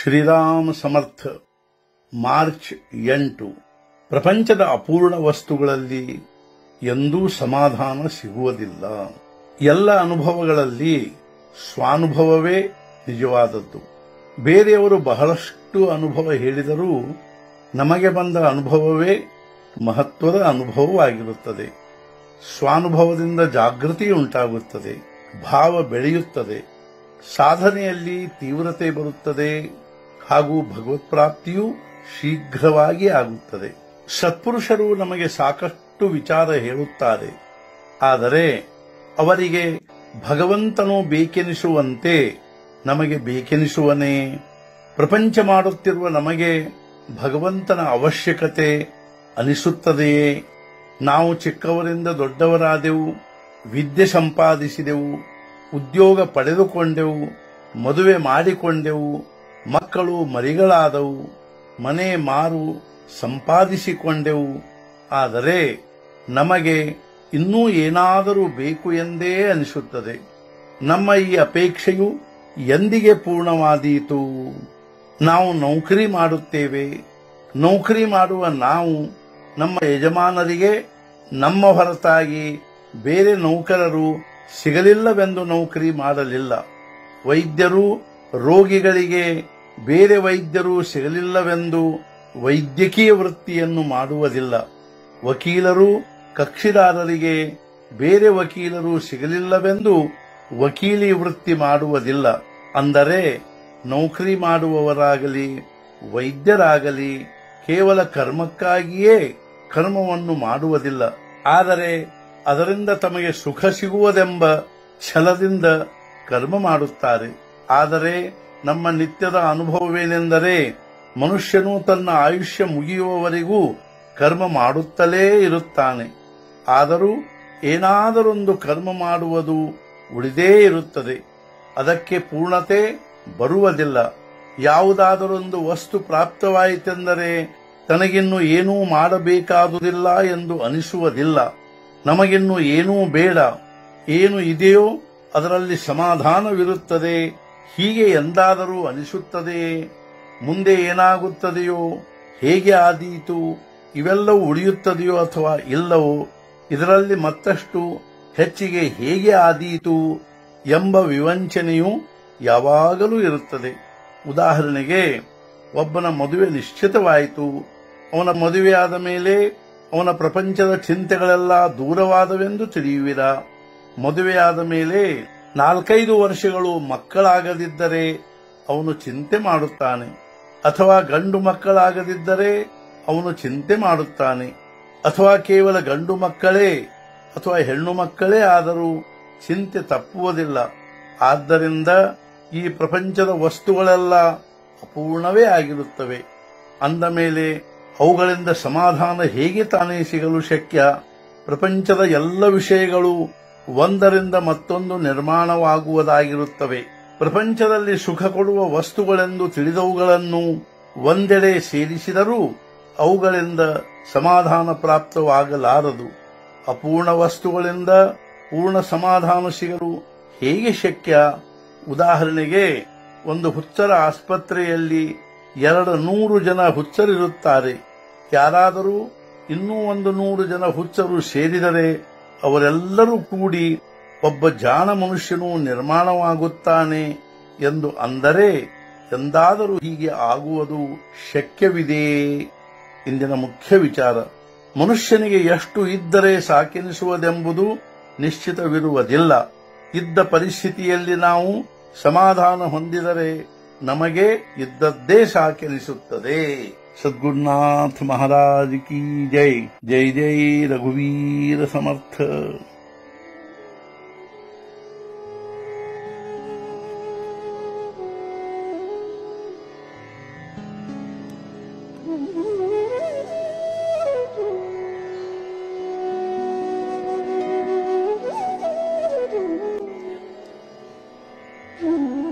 ಶ್ರೀರಾಮ ಸಮರ್ಥ March ಎಂಟು ಪ್ರಪಂಚದ ಅಪೂರ್ಣ ವಸ್ತುಗಳಲ್ಲಿ ಎಂದೂ ಸಮಾಧಾನ ಸಿಗುವುದಿಲ್ಲ ಎಲ್ಲ ಅನುಭವಗಳಲ್ಲಿ ಸ್ವಾನುಭವವೇ ನಿಜವಾದದ್ದು ಬೇರೆಯವರು ಬಹಳಷ್ಟು ಅನುಭವ ಹೇಳಿದರೂ ನಮಗೆ ಬಂದ ಅನುಭವವೇ ಮಹತ್ವದ ಅನುಭವವಾಗಿರುತ್ತದೆ ಸ್ವಾನುಭವದಿಂದ ಜಾಗೃತಿ ಉಂಟಾಗುತ್ತದೆ ಭಾವ ಬೆಳೆಯುತ್ತದೆ ಸಾಧನೆಯಲ್ಲಿ ತೀವ್ರತೆ ಬರುತ್ತದೆ ಹಾಗೂ ಭಗವತ್ಪ್ರಾಪ್ತಿಯೂ ಶೀಘ್ರವಾಗಿ ಆಗುತ್ತದೆ ಸತ್ಪುರುಷರು ನಮಗೆ ಸಾಕಷ್ಟು ವಿಚಾರ ಹೇಳುತ್ತಾರೆ ಆದರೆ ಅವರಿಗೆ ಭಗವಂತನು ಬೇಕೆನಿಸುವಂತೆ ನಮಗೆ ಬೇಕೆನಿಸುವನೇ ಪ್ರಪಂಚ ಮಾಡುತ್ತಿರುವ ನಮಗೆ ಭಗವಂತನ ಅವಶ್ಯಕತೆ ಅನಿಸುತ್ತದೆಯೇ ನಾವು ಚಿಕ್ಕವರಿಂದ ದೊಡ್ಡವರಾದೆವು ವಿದ್ಯೆ ಸಂಪಾದಿಸಿದೆವು ಉದ್ಯೋಗ ಪಡೆದುಕೊಂಡೆವು ಮದುವೆ ಮಾಡಿಕೊಂಡೆವು ಮಕ್ಕಳು ಮರಿಗಳಾದವು ಮನೆ ಮಾರು ಸಂಪಾದಿಸಿಕೊಂಡೆವು ಆದರೆ ನಮಗೆ ಇನ್ನೂ ಏನಾದರೂ ಬೇಕು ಎಂದೇ ಅನಿಸುತ್ತದೆ ನಮ್ಮ ಈ ಅಪೇಕ್ಷೆಯು ಎಂದಿಗೆ ಪೂರ್ಣವಾದೀತು ನಾವು ನೌಕರಿ ಮಾಡುತ್ತೇವೆ ನೌಕರಿ ಮಾಡುವ ನಾವು ನಮ್ಮ ಯಜಮಾನರಿಗೆ ನಮ್ಮ ಹೊರತಾಗಿ ಬೇರೆ ನೌಕರರು ಸಿಗಲಿಲ್ಲವೆಂದು ನೌಕರಿ ಮಾಡಲಿಲ್ಲ ವೈದ್ಯರು ರೋಗಿಗಳಿಗೆ ಬೇರೆ ವೈದ್ಯರು ಸಿಗಲಿಲ್ಲವೆಂದು ವೈದ್ಯಕೀಯ ವೃತ್ತಿಯನ್ನು ಮಾಡುವುದಿಲ್ಲ ವಕೀಲರು ಕಕ್ಷಿದಾರರಿಗೆ ಬೇರೆ ವಕೀಲರು ಸಿಗಲಿಲ್ಲವೆಂದು ವಕೀಲಿ ವೃತ್ತಿ ಮಾಡುವುದಿಲ್ಲ ಅಂದರೆ ನೌಕರಿ ಮಾಡುವವರಾಗಲಿ ವೈದ್ಯರಾಗಲಿ ಕೇವಲ ಕರ್ಮಕ್ಕಾಗಿಯೇ ಕರ್ಮವನ್ನು ಮಾಡುವುದಿಲ್ಲ ಆದರೆ ಅದರಿಂದ ತಮಗೆ ಸುಖ ಸಿಗುವುದೆಂಬ ಛಲದಿಂದ ಕರ್ಮ ಮಾಡುತ್ತಾರೆ ಆದರೆ ನಮ್ಮ ನಿತ್ಯದ ಅನುಭವವೇನೆಂದರೆ ಮನುಷ್ಯನು ತನ್ನ ಆಯುಷ್ಯ ಮುಗಿಯುವವರೆಗೂ ಕರ್ಮ ಮಾಡುತ್ತಲೇ ಇರುತ್ತಾನೆ ಆದರೂ ಏನಾದರೊಂದು ಕರ್ಮ ಮಾಡುವುದು ಉಳಿದೇ ಇರುತ್ತದೆ ಅದಕ್ಕೆ ಪೂರ್ಣತೆ ಬರುವುದಿಲ್ಲ ಯಾವುದಾದರೊಂದು ವಸ್ತು ಪ್ರಾಪ್ತವಾಯಿತೆಂದರೆ ತನಗಿನ್ನು ಏನೂ ಮಾಡಬೇಕಾದುದಿಲ್ಲ ಎಂದು ಅನಿಸುವುದಿಲ್ಲ ನಮಗಿನ್ನು ಏನೂ ಬೇಡ ಏನು ಇದೆಯೋ ಅದರಲ್ಲಿ ಸಮಾಧಾನವಿರುತ್ತದೆ ಹೀಗೆ ಎಂದಾದರೂ ಅನಿಸುತ್ತದೆಯೇ ಮುಂದೆ ಏನಾಗುತ್ತದೆಯೋ ಹೇಗೆ ಆದೀತು ಇವೆಲ್ಲವೂ ಉಳಿಯುತ್ತದೆಯೋ ಅಥವಾ ಇಲ್ಲವೋ ಇದರಲ್ಲಿ ಮತ್ತಷ್ಟು ಹೆಚ್ಚಿಗೆ ಹೇಗೆ ಆದೀತು ಎಂಬ ವಿವಂಚನೆಯು ಯಾವಾಗಲೂ ಇರುತ್ತದೆ ಉದಾಹರಣೆಗೆ ಒಬ್ಬನ ಮದುವೆ ನಿಶ್ಚಿತವಾಯಿತು ಅವನ ಮದುವೆಯಾದ ಮೇಲೆ ಅವನ ಪ್ರಪಂಚದ ಚಿಂತೆಗಳೆಲ್ಲ ದೂರವಾದವೆಂದು ತಿಳಿಯುವಿರ ಮದುವೆಯಾದ ಮೇಲೆ ನಾಲ್ಕೈದು ವರ್ಷಗಳು ಮಕ್ಕಳಾಗದಿದ್ದರೆ ಅವನು ಚಿಂತೆ ಮಾಡುತ್ತಾನೆ ಅಥವಾ ಗಂಡು ಮಕ್ಕಳಾಗದಿದ್ದರೆ ಅವನು ಚಿಂತೆ ಮಾಡುತ್ತಾನೆ ಅಥವಾ ಕೇವಲ ಗಂಡು ಮಕ್ಕಳೇ ಅಥವಾ ಹೆಣ್ಣು ಮಕ್ಕಳೇ ಆದರೂ ಚಿಂತೆ ತಪ್ಪುವುದಿಲ್ಲ ಆದ್ದರಿಂದ ಈ ಪ್ರಪಂಚದ ವಸ್ತುಗಳೆಲ್ಲ ಅಪೂರ್ಣವೇ ಆಗಿರುತ್ತವೆ ಅಂದ ಮೇಲೆ ಅವುಗಳಿಂದ ಸಮಾಧಾನ ಹೇಗೆ ತಾನೇ ಸಿಗಲು ಶಕ್ಯ ಪ್ರಪಂಚದ ಎಲ್ಲ ವಿಷಯಗಳು ಒಂದರಿಂದ ಮತ್ತೊಂದು ನಿರ್ಮಾಣವಾಗುವುದಾಗಿರುತ್ತವೆ ಪ್ರಪಂಚದಲ್ಲಿ ಸುಖ ಕೊಡುವ ವಸ್ತುಗಳೆಂದು ತಿಳಿದವುಗಳನ್ನು ಒಂದೆಡೆ ಸೇರಿಸಿದರೂ ಅವುಗಳಿಂದ ಸಮಾಧಾನ ಪ್ರಾಪ್ತವಾಗಲಾರದು ಅಪೂರ್ಣ ವಸ್ತುಗಳಿಂದ ಪೂರ್ಣ ಸಮಾಧಾನ ಸಿಗಲು ಹೇಗೆ ಶಕ್ಯ ಉದಾಹರಣೆಗೆ ಒಂದು ಹುಚ್ಚರ ಆಸ್ಪತ್ರೆಯಲ್ಲಿ ಎರಡು ನೂರು ಜನ ಹುಚ್ಚರಿರುತ್ತಾರೆ ಯಾರಾದರೂ ಇನ್ನೂ ಒಂದು ನೂರು ಜನ ಹುಚ್ಚರು ಸೇರಿದರೆ ಅವರೆಲ್ಲರೂ ಕೂಡಿ ಒಬ್ಬ ಜಾಣ ಮನುಷ್ಯನು ನಿರ್ಮಾಣವಾಗುತ್ತಾನೆ ಎಂದು ಅಂದರೆ ಎಂದಾದರೂ ಹೀಗೆ ಆಗುವುದು ಶಕ್ಯವಿದೆಯೇ ಇಂದಿನ ಮುಖ್ಯ ವಿಚಾರ ಮನುಷ್ಯನಿಗೆ ಎಷ್ಟು ಇದ್ದರೆ ಸಾಕೆನಿಸುವುದೆಂಬುದು ನಿಶ್ಚಿತವಿರುವುದಿಲ್ಲ ಇದ್ದ ಪರಿಸ್ಥಿತಿಯಲ್ಲಿ ನಾವು ಸಮಾಧಾನ ಹೊಂದಿದರೆ ನಮಗೆ ಇದ್ದದ್ದೇ ಸಾಕೆನಿಸುತ್ತದೆ ಸದ್ಗುರುನಾಥ ಮಹಾರಾಜ್ ಕಿ ಜೈ ಜೈ ಜೈ ರಘುವೀರ ಸಮರ್ಥ Mm-hmm.